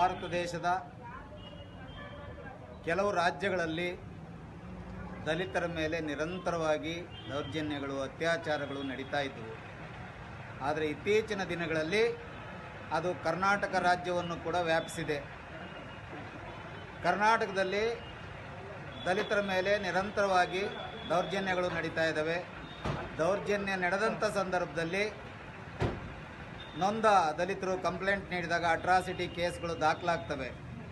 ಭಾರತ ದೇಶದ ಕೆಲವು ರಾಜ್ಯಗಳಲ್ಲಿ ದಲಿತರ ಮೇಲೆ ನಿರಂತರವಾಗಿ ದೌರ್ಜನ್ಯಗಳು ಅತ್ಯಾಚಾರಗಳು ನಡೀತಾ ಇದ್ದವು ಆದರೆ ಇತ್ತೀಚಿನ ದಿನಗಳಲ್ಲಿ ಅದು ಕರ್ನಾಟಕ ರಾಜ್ಯವನ್ನು ಕೂಡ ವ್ಯಾಪಿಸಿದೆ ಕರ್ನಾಟಕದಲ್ಲಿ ದಲಿತರ ಮೇಲೆ ನಿರಂತರವಾಗಿ ದೌರ್ಜನ್ಯಗಳು ನಡೀತಾ ಇದ್ದಾವೆ ದೌರ್ಜನ್ಯ ನಡೆದಂಥ ಸಂದರ್ಭದಲ್ಲಿ ನೊಂದ ದಲಿತರು ಕಂಪ್ಲೇಂಟ್ ನೀಡಿದಾಗ ಅಟ್ರಾಸಿಟಿ ಕೇಸ್ಗಳು ದಾಖಲಾಗ್ತವೆ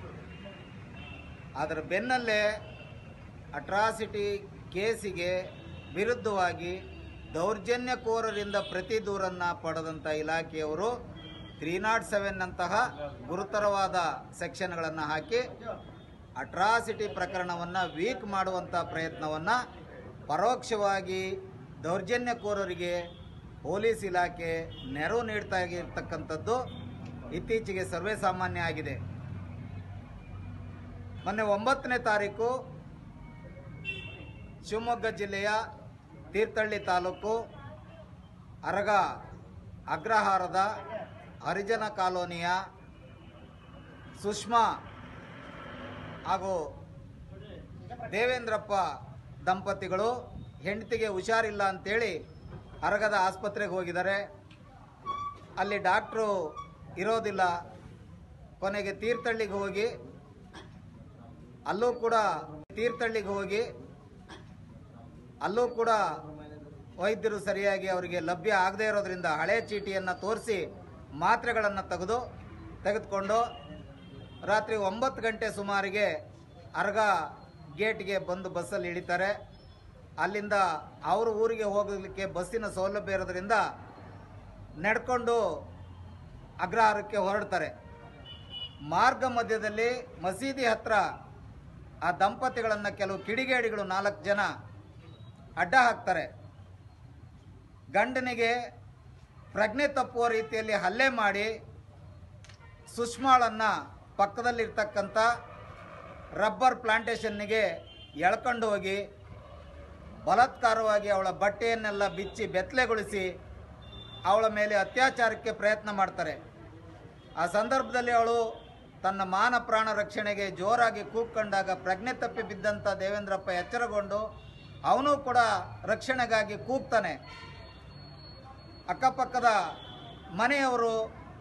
ಅದರ ಬೆನ್ನಲ್ಲೇ ಅಟ್ರಾಸಿಟಿ ಕೇಸಿಗೆ ವಿರುದ್ಧವಾಗಿ ದೌರ್ಜನ್ಯಕೋರರಿಂದ ಪ್ರತಿ ದೂರನ್ನು ಪಡೆದಂಥ ಇಲಾಖೆಯವರು ತ್ರೀ ನಾಟ್ ಸೆವೆನ್ನಂತಹ ಗುರುತರವಾದ ಸೆಕ್ಷನ್ಗಳನ್ನು ಹಾಕಿ ಅಟ್ರಾಸಿಟಿ ಪ್ರಕರಣವನ್ನು ವೀಕ್ ಮಾಡುವಂಥ ಪ್ರಯತ್ನವನ್ನು ಪರೋಕ್ಷವಾಗಿ ದೌರ್ಜನ್ಯಕೋರರಿಗೆ ಪೊಲೀಸ್ ಇಲಾಖೆ ನೆರವು ನೀಡ್ತಾ ಇರ್ತಕ್ಕಂಥದ್ದು ಇತ್ತೀಚೆಗೆ ಸರ್ವೇ ಸಾಮಾನ್ಯ ಆಗಿದೆ ಮೊನ್ನೆ ಒಂಬತ್ತನೇ ತಾರೀಕು ಶಿವಮೊಗ್ಗ ಜಿಲ್ಲೆಯ ತೀರ್ಥಹಳ್ಳಿ ತಾಲೂಕು ಅರಗ ಅಗ್ರಹಾರದ ಹರಿಜನ ಕಾಲೋನಿಯ ಸುಷ್ಮಾ ಹಾಗೂ ದೇವೇಂದ್ರಪ್ಪ ದಂಪತಿಗಳು ಹೆಂಡತಿಗೆ ಹುಷಾರಿಲ್ಲ ಅಂತೇಳಿ ಅರಗದ ಆಸ್ಪತ್ರೆಗೆ ಹೋಗಿದ್ದಾರೆ ಅಲ್ಲಿ ಡಾಕ್ಟ್ರು ಇರೋದಿಲ್ಲ ಕೊನೆಗೆ ತೀರ್ಥಹಳ್ಳಿಗೆ ಹೋಗಿ ಅಲ್ಲೂ ಕೂಡ ತೀರ್ಥಹಳ್ಳಿಗೆ ಹೋಗಿ ಅಲ್ಲೂ ಕೂಡ ವೈದ್ಯರು ಸರಿಯಾಗಿ ಅವರಿಗೆ ಲಭ್ಯ ಆಗದೇ ಇರೋದ್ರಿಂದ ಹಳೆ ಚೀಟಿಯನ್ನು ತೋರಿಸಿ ಮಾತ್ರೆಗಳನ್ನು ತೆಗೆದು ತೆಗೆದುಕೊಂಡು ರಾತ್ರಿ ಒಂಬತ್ತು ಗಂಟೆ ಸುಮಾರಿಗೆ ಅರ್ಗ ಗೇಟ್ಗೆ ಬಂದು ಬಸ್ಸಲ್ಲಿ ಇಳಿತಾರೆ ಅಲ್ಲಿಂದ ಅವ್ರ ಊರಿಗೆ ಹೋಗಲಿಕ್ಕೆ ಬಸ್ಸಿನ ಸೌಲಭ್ಯ ಇರೋದ್ರಿಂದ ನಡ್ಕೊಂಡು ಅಗ್ರಹಾರಕ್ಕೆ ಹೊರಡ್ತಾರೆ ಮಾರ್ಗ ಮಧ್ಯದಲ್ಲಿ ಮಸೀದಿ ಹತ್ರ ಆ ದಂಪತಿಗಳನ್ನು ಕೆಲವು ಕಿಡಿಗೇಡಿಗಳು ನಾಲ್ಕು ಜನ ಅಡ್ಡ ಹಾಕ್ತಾರೆ ಗಂಡನಿಗೆ ಪ್ರಜ್ಞೆ ತಪ್ಪುವ ರೀತಿಯಲ್ಲಿ ಹಲ್ಲೆ ಮಾಡಿ ಸುಷ್ಮಾಳನ್ನು ಪಕ್ಕದಲ್ಲಿರ್ತಕ್ಕಂಥ ರಬ್ಬರ್ ಪ್ಲಾಂಟೇಶನ್ನಿಗೆ ಎಳ್ಕೊಂಡು ಹೋಗಿ ಬಲಾತ್ಕಾರವಾಗಿ ಅವಳ ಬಟ್ಟೆಯನ್ನೆಲ್ಲ ಬಿಚ್ಚಿ ಬೆತ್ತಲೆಗೊಳಿಸಿ ಅವಳ ಮೇಲೆ ಅತ್ಯಾಚಾರಕ್ಕೆ ಪ್ರಯತ್ನ ಮಾಡ್ತಾರೆ ಆ ಸಂದರ್ಭದಲ್ಲಿ ಅವಳು ತನ್ನ ಮಾನ ಪ್ರಾಣ ರಕ್ಷಣೆಗೆ ಜೋರಾಗಿ ಕೂಗ್ಕೊಂಡಾಗ ಪ್ರಜ್ಞೆ ತಪ್ಪಿ ಬಿದ್ದಂಥ ದೇವೇಂದ್ರಪ್ಪ ಎಚ್ಚರಗೊಂಡು ಅವನು ಕೂಡ ರಕ್ಷಣೆಗಾಗಿ ಕೂಗ್ತಾನೆ ಅಕ್ಕಪಕ್ಕದ ಮನೆಯವರು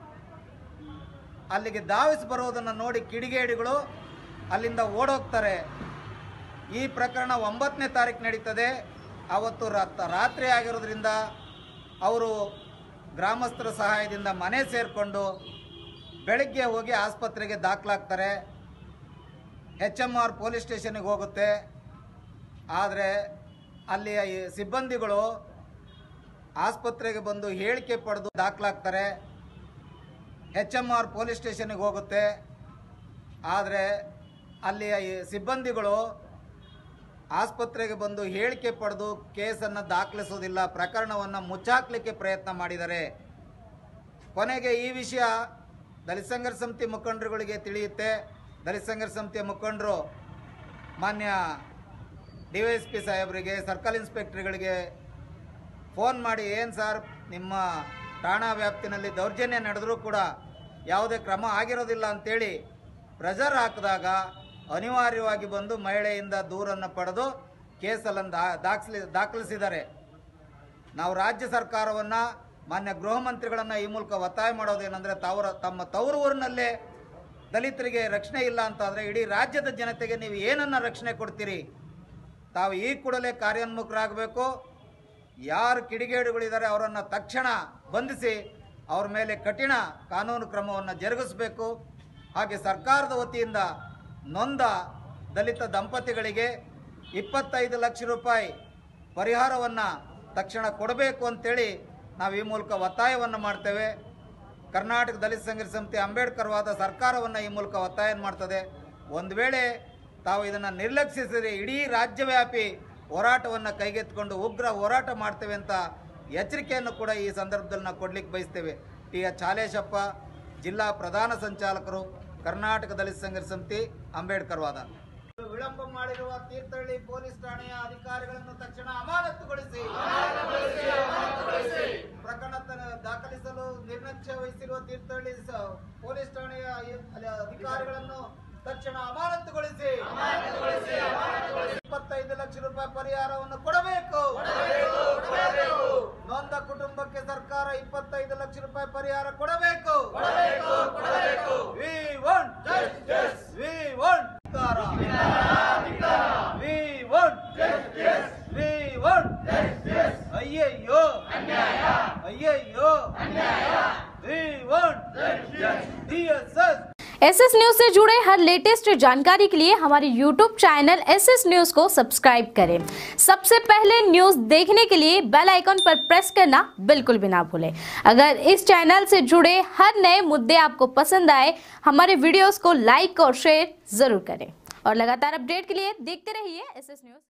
ಅಲ್ಲಿಗೆ ಧಾವಿಸಿ ಬರುವುದನ್ನು ನೋಡಿ ಕಿಡಿಗೇಡಿಗಳು ಅಲ್ಲಿಂದ ಓಡೋಗ್ತಾರೆ ಈ ಪ್ರಕರಣ ಒಂಬತ್ತನೇ ತಾರೀಕು ನಡೀತದೆ ಅವತ್ತು ರಾತ್- ರಾತ್ರಿ ಆಗಿರೋದ್ರಿಂದ ಅವರು ಗ್ರಾಮಸ್ಥರ ಸಹಾಯದಿಂದ ಮನೆ ಸೇರಿಕೊಂಡು ಬೆಳಗ್ಗೆ ಹೋಗಿ ಆಸ್ಪತ್ರೆಗೆ ದಾಖಲಾಗ್ತಾರೆ ಎಚ್ ಎಮ್ ಆರ್ ಪೊಲೀಸ್ ಸ್ಟೇಷನ್ಗೆ ಹೋಗುತ್ತೆ ಆದರೆ ಅಲ್ಲಿಯ ಈ ಸಿಬ್ಬಂದಿಗಳು ಆಸ್ಪತ್ರೆಗೆ ಬಂದು ಹೇಳಿಕೆ ಪಡೆದು ದಾಖಲಾಗ್ತಾರೆ ಎಚ್ ಎಮ್ ಆರ್ ಪೊಲೀಸ್ ಸ್ಟೇಷನ್ಗೆ ಹೋಗುತ್ತೆ ಆದರೆ ಅಲ್ಲಿಯ ಈ ಸಿಬ್ಬಂದಿಗಳು ಆಸ್ಪತ್ರೆಗೆ ಬಂದು ಹೇಳಿಕೆ ಪಡೆದು ಕೇಸನ್ನು ದಾಖಲಿಸೋದಿಲ್ಲ ಪ್ರಕರಣವನ್ನು ಮುಚ್ಚಾಕ್ಲಿಕ್ಕೆ ಪ್ರಯತ್ನ ಮಾಡಿದ್ದಾರೆ ಕೊನೆಗೆ ಈ ವಿಷಯ ದಲಿತ ಸಂಘರ್ಷ ಸಮಿತಿ ಮುಖಂಡರುಗಳಿಗೆ ತಿಳಿಯುತ್ತೆ ದಲಿತ ಸಂಘರ್ಷ ಸಮಿತಿಯ ಮುಖಂಡರು ಮಾನ್ಯ ಡಿ ವೈ ಎಸ್ ಪಿ ಸಾಹೇಬರಿಗೆ ಸರ್ಕಲ್ ಇನ್ಸ್ಪೆಕ್ಟರ್ಗಳಿಗೆ ಫೋನ್ ಮಾಡಿ ಏನು ಸರ್ ನಿಮ್ಮ ಠಾಣಾ ವ್ಯಾಪ್ತಿನಲ್ಲಿ ದೌರ್ಜನ್ಯ ನಡೆದರೂ ಕೂಡ ಯಾವುದೇ ಕ್ರಮ ಆಗಿರೋದಿಲ್ಲ ಅಂತೇಳಿ ಪ್ರೆಷರ್ ಹಾಕಿದಾಗ ಅನಿವಾರ್ಯವಾಗಿ ಬಂದು ಮಹಿಳೆಯಿಂದ ದೂರನ್ನು ಪಡೆದು ಕೇಸನ್ನು ದಾ ದಾಖಲಿ ದಾಖಲಿಸಿದ್ದಾರೆ ನಾವು ರಾಜ್ಯ ಸರ್ಕಾರವನ್ನು ಮಾನ್ಯ ಗೃಹ ಮಂತ್ರಿಗಳನ್ನು ಈ ಮೂಲಕ ಒತ್ತಾಯ ಮಾಡೋದೇನೆಂದರೆ ತವರ ತಮ್ಮ ತವರು ಊರಿನಲ್ಲೇ ದಲಿತರಿಗೆ ರಕ್ಷಣೆ ಇಲ್ಲ ಅಂತಾದರೆ ಇಡೀ ರಾಜ್ಯದ ಜನತೆಗೆ ನೀವು ಏನನ್ನು ರಕ್ಷಣೆ ಕೊಡ್ತೀರಿ ತಾವು ಈ ಕೂಡಲೇ ಕಾರ್ಯೋನ್ಮುಖರಾಗಬೇಕು ಯಾರು ಕಿಡಿಗೇಡುಗಳಿದ್ದಾರೆ ಅವರನ್ನು ತಕ್ಷಣ ಬಂಧಿಸಿ ಅವ್ರ ಮೇಲೆ ಕಠಿಣ ಕಾನೂನು ಕ್ರಮವನ್ನು ಜರುಗಿಸಬೇಕು ಹಾಗೆ ಸರ್ಕಾರದ ವತಿಯಿಂದ ನೊಂದ ದಲಿತ ದಂಪತಿಗಳಿಗೆ ಇಪ್ಪತ್ತೈದು ಲಕ್ಷ ರೂಪಾಯಿ ಪರಿಹಾರವನ್ನು ತಕ್ಷಣ ಕೊಡಬೇಕು ಅಂತೇಳಿ ನಾವು ಈ ಮೂಲಕ ಒತ್ತಾಯವನ್ನು ಮಾಡ್ತೇವೆ ಕರ್ನಾಟಕ ದಲಿತ ಸಂಘರ್ಷ ಸಮಿತಿ ಅಂಬೇಡ್ಕರ್ವಾದ ಸರ್ಕಾರವನ್ನು ಈ ಮೂಲಕ ಒತ್ತಾಯ ಮಾಡ್ತದೆ ಒಂದು ವೇಳೆ ತಾವು ಇದನ್ನು ನಿರ್ಲಕ್ಷಿಸಿದರೆ ಇಡೀ ರಾಜ್ಯವ್ಯಾಪಿ ಹೋರಾಟವನ್ನು ಕೈಗೆತ್ತಿಕೊಂಡು ಉಗ್ರ ಹೋರಾಟ ಮಾಡ್ತೇವೆ ಅಂತ ಎಚ್ಚರಿಕೆಯನ್ನು ಕೂಡ ಈ ಸಂದರ್ಭದಲ್ಲಿ ನಾವು ಕೊಡ್ಲಿಕ್ಕೆ ಬಯಸ್ತೇವೆ ಟಿ ಎಚ್ ಹಾಲೇಶಪ್ಪ ಜಿಲ್ಲಾ ಪ್ರಧಾನ ಸಂಚಾಲಕರು ಕರ್ನಾಟಕ ದಲಿತ ಸಂಘರ್ಷ ಸಮಿತಿ ಅಂಬೇಡ್ಕರ್ವಾದ ವಿಳಂಬ ಮಾಡಿರುವ ತೀರ್ಥಹಳ್ಳಿ ಪೊಲೀಸ್ ಠಾಣೆಯ ಅಧಿಕಾರಿಗಳನ್ನು ತಕ್ಷಣ ಅಮಾನತುಗೊಳಿಸಿ ಪ್ರಕರಣ ತ- ದಾಖಲಿಸಲು ನಿರ್ಲಕ್ಷ್ಯ ವಹಿಸಿರುವ ತೀರ್ಥಹಳ್ಳಿ ಸ- ಪೊಲೀಸ್ ಠಾಣೆಯ ಈ- ಅಲ್ಲಿ ಅಧಿಕಾರಿಗಳನ್ನು ತಕ್ಷಣ ಅಮಾನತುಗೊಳಿಸಿ ಇಪ್ಪತ್ತೈದು ಲಕ್ಷ ರೂಪಾಯಿ ಪರಿಹಾರವನ್ನು ಕೊಡಬೇಕು ನೊಂದ ಕುಟುಂಬಕ್ಕೆ ಸರ್ಕಾರ ಇಪ್ಪತ್ತೈದು ಲಕ್ಷ ರೂಪಾಯಿ ಪರಿಹಾರ ಕೊಡಬೇಕು we want we want we want we want ಅಯ್ಯಯ್ಯೋ ಅಯ್ಯಯ್ಯೋ we want DSS S S news से जुड़े हर लेटेस्ट जानकारी के लिए हमारे YouTube channel S S news को सब्सक्राइब करें सबसे पहले न्यूज देखने के लिए बेल आइकन पर प्रेस करना बिल्कुल भी ना भूलें अगर इस चैनल से जुड़े हर नए मुद्दे आपको पसंद आए हमारे वीडियोस को लाइक और शेयर जरूर करें और लगातार अपडेट के लिए देखते रहिए एस एस न्यूज